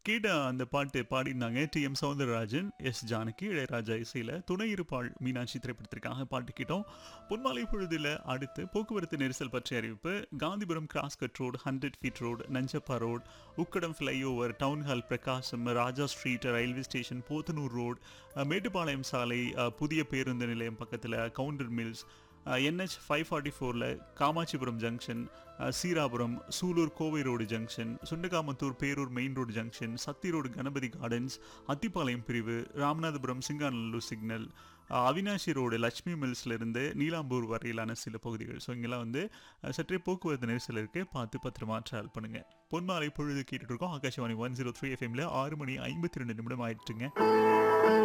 கேட்ட அந்த பாட்டு பாடியிருந்தாங்க T M Soundararajan S Janaki Ilaiyaraaja இசையில் துணை இருப்பாள் மீனாட்சி திரைப்படத்திற்காக பாட்டு கேட்டோம் பொன்மாலை பொழுதில் அடுத்து போக்குவரத்து நெரிசல் பற்றிய அறிவிப்பு Gandhipuram cross cut road hundred feet road Nanjappa road Ukkadam flyover town hall Prakasam Raja street railway station Podanur road ah, Mettupalayam சாலை அஹ், புதிய பேருந்து நிலையம் பக்கத்தில் Gounder mills NH five forty ஃபோரில் Kamatchipuram junction ah, Seerapuram Sulur Kovai road junction Sundakamuthur Perur main road junction Sathy road Ganapathy gardens Athipalayam பிரிவு Ramanathapuram Singanallur signal ah, Avinashi road Lakshmi மில்ஸ்ல இருந்து நீலாம்பூர் வரையிலான சில பகுதிகள் ஸோ இங்கெல்லாம் வந்து அஹ், சற்றே போக்குவரத்து நெரிசல் இருக்கு பார்த்து பத்திரமா ட்ராவல் பண்ணுங்க பொன்மாலை பொழுது கேட்டுட்டு இருக்கோம் ஆகாஷவாணி ஒன் ஜீரோ த்ரீ எஃப்எம்ல ஆறு மணி ஐம்பத்தி ரெண்டு நிமிடம் ஆயிடுச்சுங்க